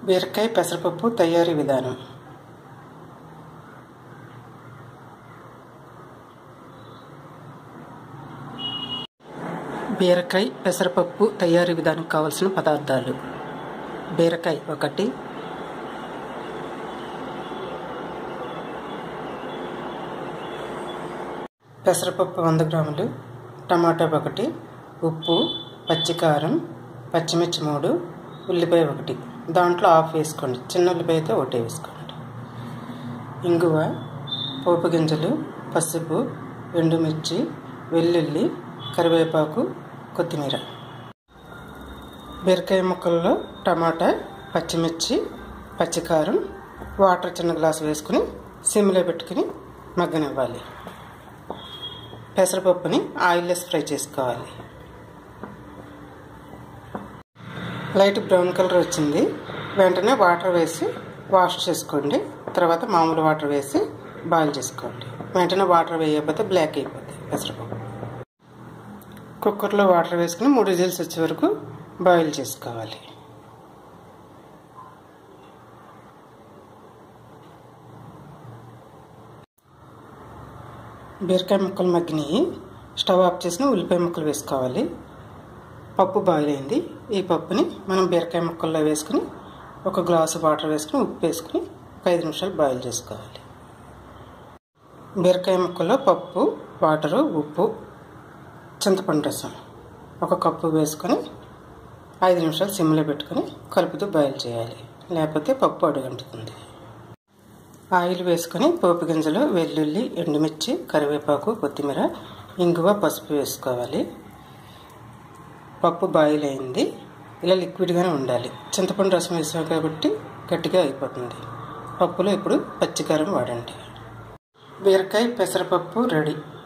బీరకాయ పెసరపప్పు తయారీ విధానం బీరకాయ పెసరపప్పు తయారీ విధానం కావలసిన పదార్థాలు బీరకాయ ఒకటి పెసరపప్పు వంద గ్రాములు టమాటా ఒకటి ఉప్పు పచ్చికారం పచ్చిమిర్చి మూడు ఉల్లిపాయ ఒకటి దాంట్లో ఆఫ్ వేసుకోండి చిన్న ఉల్లిపాయ అయితే ఒకటే వేసుకోండి ఇంగువ పోపు గింజలు పసుపు ఎండుమిర్చి వెల్లుల్లి కరివేపాకు కొత్తిమీర బీరకాయ ముక్కల్లో టమాటా పచ్చిమిర్చి పచ్చికారం వాటర్ చిన్న గ్లాసు వేసుకుని సిమ్లో పెట్టుకుని మగ్గనివ్వాలి పెసరపప్పుని ఆయిల్లెస్ ఫ్రై చేసుకోవాలి లైట్ బ్రౌన్ కలర్ వచ్చింది వెంటనే వాటర్ వేసి వాష్ చేసుకోండి తర్వాత మామూలు వాటర్ వేసి బాయిల్ చేసుకోండి వెంటనే వాటర్ వేయకపోతే బ్లాక్ అయిపోతుంది పెసరపప్పు కుక్కర్లో వాటర్ వేసుకుని మూడు విజిల్స్ వచ్చే వరకు బాయిల్ చేసుకోవాలి బీరకాయ ముక్కలు మగ్గినాయి స్టవ్ ఆఫ్ చేసిన ఉల్లిపాయ ముక్కలు వేసుకోవాలి పప్పు బాయిల్ అయింది ఈ పప్పుని మనం బీరకాయ ముక్కల్లో వేసుకుని ఒక గ్లాసు వాటర్ వేసుకుని ఉప్పు వేసుకుని ఒక ఐదు నిమిషాలు బాయిల్ చేసుకోవాలి బీరకాయ ముక్కల్లో పప్పు వాటరు ఉప్పు చింతపండు రసం ఒక కప్పు వేసుకొని ఐదు నిమిషాలు సిమ్లో పెట్టుకొని కలుపుతూ బాయిల్ చేయాలి లేకపోతే పప్పు అడుగంటుతుంది ఆయిల్ వేసుకొని పోపు గింజలు వెల్లుల్లి ఎండుమిర్చి కరివేపాకు కొత్తిమీర ఇంగువ పసుపు వేసుకోవాలి పప్పు బాయిల్ అయింది ఇలా లిక్విడ్గానే ఉండాలి చింతపండు రసం వేసాం కాబట్టి గట్టిగా అయిపోతుంది పప్పులో ఇప్పుడు పచ్చికారం వాడండి బీరకాయ పెసరపప్పు రెడీ